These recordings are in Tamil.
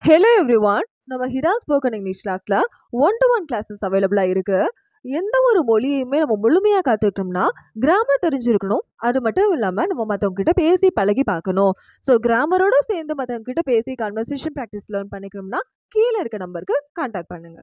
ஹலோ எவ்ரிவான் நம்ம ஹிரா ஸ்போக்கன் இங்கிலீஷ் கிளாஸில் ஒன் டு ஒன் கிளாஸஸ் அவைலபிளாக இருக்குது எந்த ஒரு மொழியுமே நம்ம முழுமையாக கற்றுக்கிட்டோம்னா கிராமர் தெரிஞ்சிருக்கணும் அது மட்டும் இல்லாமல் நம்ம மற்றவங்க கிட்ட பேசி பழகி பார்க்கணும் ஸோ கிராமரோட சேர்ந்து மற்றவங்க கிட்ட பேசி கன்வர்சேஷன் ப்ராக்டிஸ் லேர்ன் பண்ணிக்கணும்னா கீழே இருக்க நம்பருக்கு கான்டாக்ட் பண்ணுங்க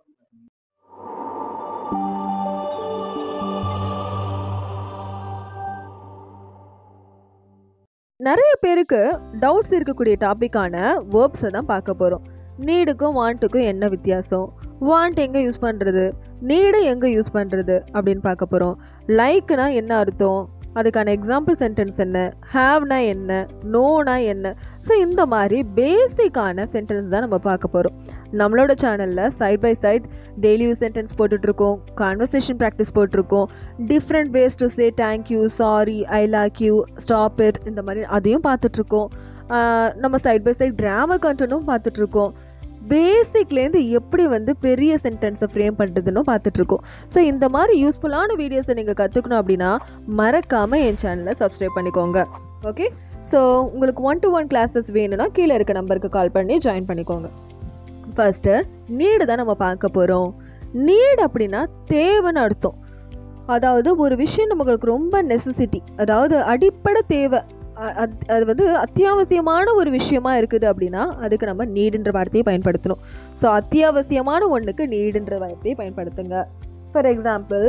நிறைய பேருக்கு டவுட்ஸ் இருக்கக்கூடிய டாப்பிக்கான வேர்ப்ஸை தான் பார்க்க போகிறோம் நீடுக்கும் வாண்ட்டுக்கும் என்ன வித்தியாசம் வாண்ட் எங்கே யூஸ் பண்ணுறது நீடு எங்கே யூஸ் பண்ணுறது அப்படின்னு பார்க்க போகிறோம் லைக்னா என்ன அர்த்தம் அதுக்கான எக்ஸாம்பிள் சென்டென்ஸ் என்ன ஹாவ்னா என்ன நோனா என்ன ஸோ இந்த மாதிரி பேசிக்கான சென்டென்ஸ் தான் நம்ம பார்க்க போகிறோம் நம்மளோட சேனலில் side by side daily use sentence போட்டுட்ருக்கோம் கான்வர்சேஷன் ப்ராக்டிஸ் போட்டிருக்கோம் different ways to say thank you sorry I lock you stop it இந்த மாதிரி அதையும் பார்த்துட்ருக்கோம் நம்ம சைட் பை சைட் கிராமர் கண்டனும் பார்த்துட்ருக்கோம் பேசிக்லேருந்து எப்படி வந்து பெரிய சென்டென்ஸை ஃப்ரேம் பண்ணுறதுன்னு பார்த்துட்ருக்கோம் ஸோ இந்த மாதிரி யூஸ்ஃபுல்லான வீடியோஸை நீங்கள் கற்றுக்கணும் அப்படின்னா மறக்காமல் என் சேனலை சப்ஸ்கிரைப் பண்ணிக்கோங்க ஓகே ஸோ உங்களுக்கு ஒன் டு ஒன் கிளாஸஸ் வேணும்னா கீழே இருக்க நம்பருக்கு கால் பண்ணி ஜாயின் பண்ணிக்கோங்க ஃபஸ்ட்டு நீடு தான் நம்ம பார்க்க போகிறோம் நீடு அப்படின்னா தேவைன்னு அர்த்தம் அதாவது ஒரு விஷயம் நமக்கு ரொம்ப நெசசிட்டி அதாவது அடிப்படை தேவை அ- அது- அது வந்து அத்தியாவசியமான ஒரு விஷயமா இருக்குது அப்படின்னா அதுக்கு நம்ம நீடுன்ற வார்த்தையை பயன்படுத்தணும் ஸோ அத்தியாவசியமான ஒன்றுக்கு நீடுன்ற வார்த்தையை பயன்படுத்துங்க for example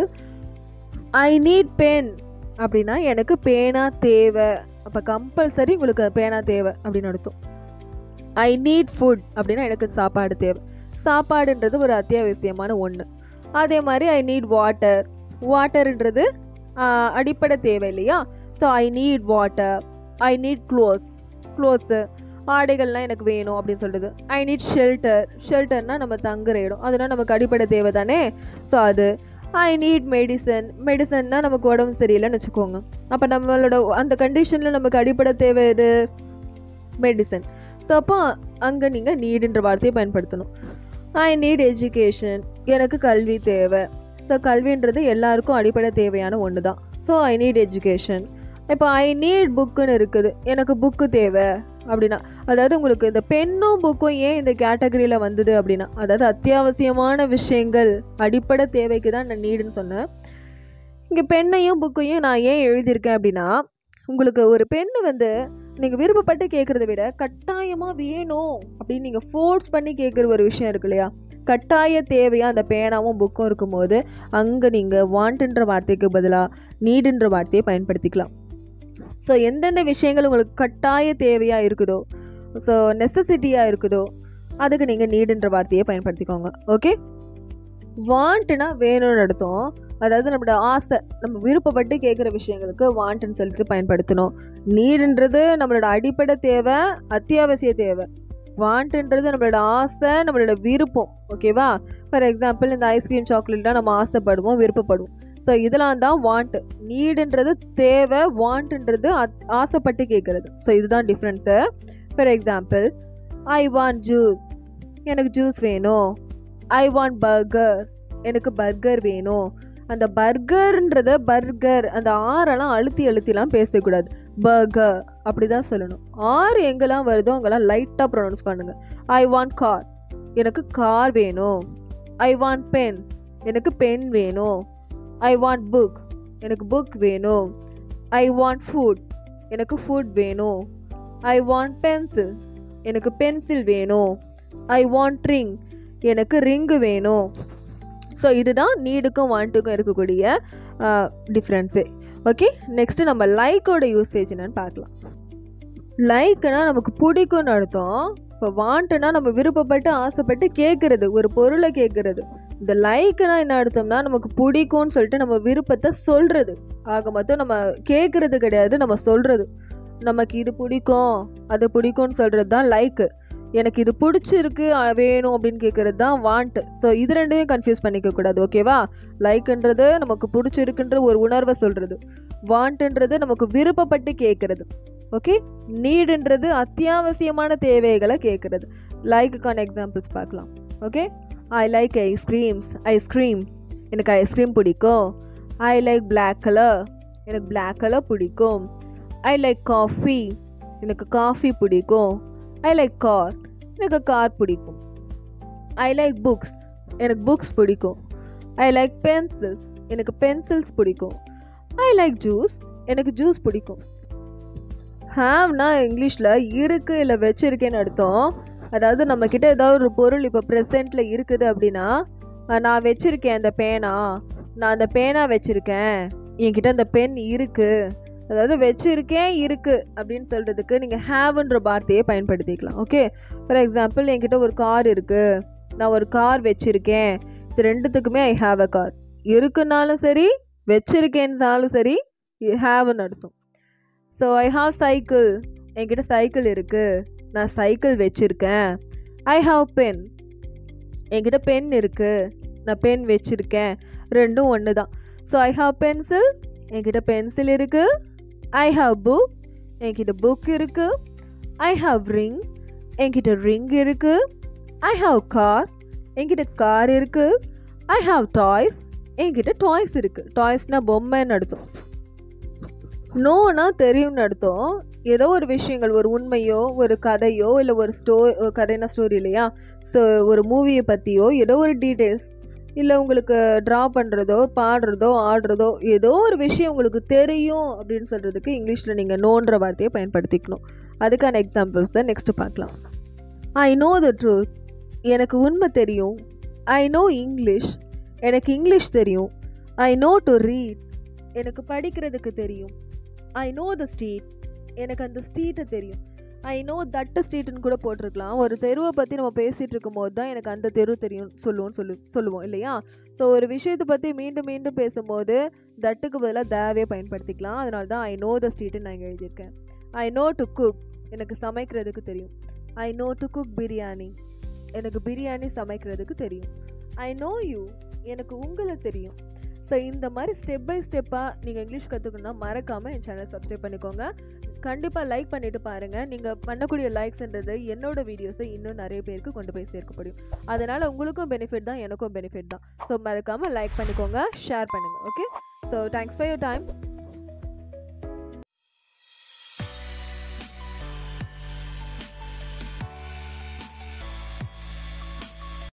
I need pen அப்படின்னா எனக்கு பேனா தேவை அப்போ கம்பல்சரி உங்களுக்கு பேனா தேவை அப்படின்னு அர்த்தம் ஐ நீட் ஃபுட் அப்படின்னா எனக்கு சாப்பாடு தேவை சாப்பாடுன்றது ஒரு அத்தியாவசியமான ஒன்று அதே மாதிரி ஐ நீட் வாட்டர் வாட்டர்ன்றது அடிப்படை தேவை இல்லையா so I need water I need clothes clothes ஆடைகள்லாம் எனக்கு வேணும் அப்படின்னு சொல்கிறது ஐ நீட் ஷெல்டர் ஷெல்டர்னால் நம்ம தங்குற இடம் அதெல்லாம் நமக்கு அடிப்படை தேவை தானே ஸோ அது ஐ நீட் மெடிசன் மெடிசன்னா நமக்கு உடம்பு சரியில்லைன்னு வச்சுக்கோங்க அப்போ நம்மளோட அந்த கண்டிஷனில் நமக்கு அடிப்படை தேவை எது மெடிசன் ஸோ அப்போ அங்கே நீங்கள் நீடுன்ற வார்த்தையை பயன்படுத்தணும் ஐ நீட் எஜுகேஷன் எனக்கு கல்வி தேவை ஸோ கல்வின்றது எல்லாருக்கும் அடிப்படை தேவையான ஒன்று தான் ஸோ ஐ நீட் எஜுகேஷன் இப்போ ஐ நீட் புக்குன்னு இருக்குது எனக்கு புக்கு தேவை அப்படின்னா அதாவது உங்களுக்கு இந்த பெண்ணும் புக்கும் ஏன் இந்த கேட்டகரியில் வந்தது அப்படின்னா அதாவது அத்தியாவசியமான விஷயங்கள் அடிப்படை தேவைக்கு தான் நான் நீடுன்னு சொன்னேன் இங்கே பெண்ணையும் புக்கையும் நான் ஏன் எழுதியிருக்கேன் அப்படின்னா உங்களுக்கு ஒரு பெண்ணு வந்து நீங்கள் விருப்பப்பட்டு கேட்குறத விட கட்டாயமாக வேணும் அப்படின்னு நீங்கள் ஃபோர்ஸ் பண்ணி கேட்குற ஒரு விஷயம் இருக்கு இல்லையா கட்டாய தேவையாக அந்த பேனாவும் புக்கும் இருக்கும்போது அங்கே நீங்கள் வாண்ட்ன்ற வார்த்தைக்கு பதிலாக நீடுன்ற வார்த்தையை பயன்படுத்திக்கலாம் ஸோ எந்தெந்த விஷயங்கள் உங்களுக்கு கட்டாய தேவையாக இருக்குதோ ஸோ நெசசிட்டியாக இருக்குதோ அதுக்கு நீங்கள் நீடுன்ற வார்த்தையை பயன்படுத்திக்கோங்க ஓகே வாண்ட்னா வேணும்னு அர்த்தம் அதாவது நம்மளோட ஆசை நம்ம விருப்பப்பட்டு கேட்குற விஷயங்களுக்கு வாண்ட்னு சொல்லிட்டு பயன்படுத்தணும் நீடுன்றது நம்மளோட அடிப்படை தேவை அத்தியாவசிய தேவை வாண்ட்ன்றது நம்மளோட ஆசை நம்மளோட விருப்பம் ஓகேவா ஃபார் எக்ஸாம்பிள் இந்த ஐஸ்கிரீம் சாக்லேட்லாம் நம்ம ஆசைப்படுவோம் விருப்பப்படுவோம் ஸோ இதெல்லாம் தான் வாண்ட் நீடுன்றது தேவை வாண்ட்ன்றது ஆசைப்பட்டு கேட்குறது ஸோ இதுதான் difference for example I want juice எனக்கு ஜூஸ் வேணும் ஐ வாண்ட் பர்கர் எனக்கு பர்கர் வேணும் அந்த பர்கர்ன்றத பர்கர் அந்த ஆரெல்லாம் அழுத்தி அழுத்திலாம் பேசக்கூடாது பர்கர் அப்படி தான் சொல்லணும் ஆர் எங்கெல்லாம் வருதோ அங்கெல்லாம் லைட்டாக ப்ரொனவுன்ஸ் பண்ணுங்கள் ஐ வாண்ட் கார் எனக்கு கார் வேணும் ஐ வாண்ட் பென் எனக்கு பென் வேணும் ஐ வாண்ட் புக் எனக்கு புக் வேணும் ஐ வாண்ட் ஃபுட் எனக்கு ஃபுட் வேணும் ஐ வாண்ட் பென்சில் எனக்கு பென்சில் வேணும் ஐ வாண்ட் ரிங் எனக்கு ரிங்கு வேணும் ஸோ இதுதான் நீடுக்கும் வாண்ட்டுக்கும் இருக்கக்கூடிய டிஃப்ரென்ஸு ஓகே நெக்ஸ்ட்டு நம்ம லைக்கோட யூசேஜ் என்னன்னு பார்க்கலாம் லைக்னா நமக்கு பிடிக்கும்னு அர்த்தம் இப்போ வாண்ட்டுனா நம்ம விருப்பப்பட்டு ஆசைப்பட்டு கேட்குறது ஒரு பொருளை கேட்குறது இந்த லைக்னா என்ன அர்த்தம்னா நமக்கு பிடிக்கும்னு சொல்லிட்டு நம்ம விருப்பத்தை சொல்கிறது ஆக மொத்தம் நம்ம கேட்குறது கிடையாது நம்ம சொல்கிறது நமக்கு இது பிடிக்கும் அது பிடிக்கும்னு சொல்கிறது தான் லைக்கு எனக்கு இது பிடிச்சிருக்கு அ, வேணும் அப்படின்னு கேட்குறது தான் வாண்ட் ஸோ இது ரெண்டையும் கன்ஃபியூஸ் பண்ணிக்க கூடாது ஓகேவா லைக்ன்றது நமக்கு பிடிச்சிருக்குன்ற ஒரு உணர்வை சொல்கிறது வாண்ட்ன்றது நமக்கு விருப்பப்பட்டு கேட்குறது ஓகே நீடுன்றது அத்தியாவசியமான தேவைகளை கேட்குறது லைக்குக்கான எக்ஸாம்பிள்ஸ் பார்க்கலாம் okay I like ice creams ice cream எனக்கு ஐஸ்கிரீம் பிடிக்கும் ஐ லைக் Black கலர் எனக்கு Black கலர் பிடிக்கும் ஐ லைக் காஃபி எனக்கு காஃபி பிடிக்கும் ஐ லைக் கார் எனக்கு கார் பிடிக்கும் ஐ லைக் புக்ஸ் எனக்கு புக்ஸ் பிடிக்கும் ஐ லைக் பென்சில்ஸ் எனக்கு பென்சில்ஸ் பிடிக்கும் ஐ லைக் ஜூஸ் எனக்கு ஜூஸ் பிடிக்கும் ஹாவ்னா இங்கிலீஷில் இருக்கு இல்லை வச்சிருக்கேன்னு அர்த்தம் அதாவது நம்மக்கிட்ட ஏதாவது ஒரு பொருள் இப்போ ப்ரெசண்ட்டில் இருக்குது அப்படின்னா அஹ், நான் வச்சுருக்கேன் அந்த பேனா நான் அந்த பேனா வச்சுருக்கேன் என்கிட்ட அந்த பென் இருக்குது அதாவது வச்சுருக்கேன் இருக்குது அப்படின்னு சொல்கிறதுக்கு நீங்கள் ஹேவ்ன்ற வார்த்தையை பயன்படுத்திக்கலாம் ஓகே ஃபார் எக்ஸாம்பிள் என்கிட்ட ஒரு கார் இருக்குது நான் ஒரு கார் வச்சுருக்கேன் இது ரெண்டுத்துக்குமே ஐ ஹாவ் அ கார் இருக்குன்னாலும் சரி வச்சுருக்கேன்னாலும் சரி ஹேவ்னு அர்த்தம் ஸோ ஐ ஹாவ் சைக்கிள் என்கிட்ட சைக்கிள் இருக்குது நான் சைக்கிள் வச்சுருக்கேன் ஐ ஹாவ் பென் என்கிட்ட பென் இருக்குது நான் பென் வச்சுருக்கேன் ரெண்டும் ஒன்று தான் ஸோ ஐ ஹாவ் பென்சில் என்கிட்ட பென்சில் இருக்குது ஐ ஹாவ் புக் என்கிட்ட புக் இருக்குது ஐ ஹாவ் ரிங் என்கிட்ட ரிங் இருக்குது ஐ ஹாவ் கார் என்கிட்ட கார் இருக்குது ஐ ஹாவ் டாய்ஸ் என்கிட்ட டாய்ஸ் இருக்குது டாய்ஸ்னால் பொம்மைன்னு அர்த்தம் நோனா தெரியும்னு அர்த்தம் ஏதோ ஒரு விஷயங்கள் ஒரு உண்மையோ ஒரு கதையோ இல்லை ஒரு ஸ்டோ கதைனா ஸ்டோரி இல்லையா ஸோ ஒரு மூவியை பற்றியோ ஏதோ ஒரு டீட்டெயில்ஸ் இல்லை உங்களுக்கு ட்ரா பண்ணுறதோ பாடுறதோ ஆடுறதோ ஏதோ ஒரு விஷயம் உங்களுக்கு தெரியும் அப்படின்னு சொல்கிறதுக்கு இங்கிலீஷில் நீங்கள் நோன்ற வார்த்தையை பயன்படுத்திக்கணும் அதுக்கான எக்ஸாம்பிள்ஸை நெக்ஸ்ட்டு பார்க்கலாம் ஐ நோ த ட்ரூத் எனக்கு உண்மை தெரியும் ஐ நோ இங்கிலீஷ் எனக்கு இங்கிலீஷ் தெரியும் ஐ நோ டு ரீட் எனக்கு படிக்கிறதுக்கு தெரியும் ஐ நோ த ஸ்ட்ரீட் எனக்கு அந்த ஸ்ட்ரீட்டை தெரியும் ஐ நோ தட்டு ஸ்ட்ரீட்னு கூட போட்டிருக்கலாம் ஒரு தெருவை பற்றி நம்ம பேசிகிட்டு இருக்கும்போது தான் எனக்கு அந்த தெரு தெரியும் சொல்லுவோம் சொல்லு சொல்லுவோம் இல்லையா ஸோ ஒரு விஷயத்தை பற்றி மீண்டும் மீண்டும் பேசும்போது தட்டுக்கு பதிலாக தேவையே பயன்படுத்திக்கலாம் அதனால தான் ஐ நோ த ஸ்ட்ரீட்னு நான் இங்கே எழுதியிருக்கேன் ஐ நோ டு குக் எனக்கு சமைக்கிறதுக்கு தெரியும் I know to cook biryani எனக்கு பிரியாணி சமைக்கிறதுக்கு தெரியும் ஐ நோ யூ எனக்கு உங்களை தெரியும் ஸோ இந்த மாதிரி ஸ்டெப் பை ஸ்டெப்பாக நீங்கள் இங்கிலீஷ் கற்றுக்கணுன்னா மறக்காமல் என் சேனல் சப்ஸ்கிரைப் பண்ணிக்கோங்க கண்டிப்பாக லைக் பண்ணிட்டு பாருங்கள் நீங்கள் பண்ணக்கூடிய லைக்ஸ்ன்றது என்னோட வீடியோஸை இன்னும் நிறைய பேருக்கு கொண்டு போய் சேர்க்க முடியும் அதனால் உங்களுக்கும் பெனிஃபிட் தான் எனக்கும் பெனிஃபிட் தான் ஸோ மறக்காமல் லைக் பண்ணிக்கோங்க ஷேர் பண்ணுங்கள் okay so thanks for your time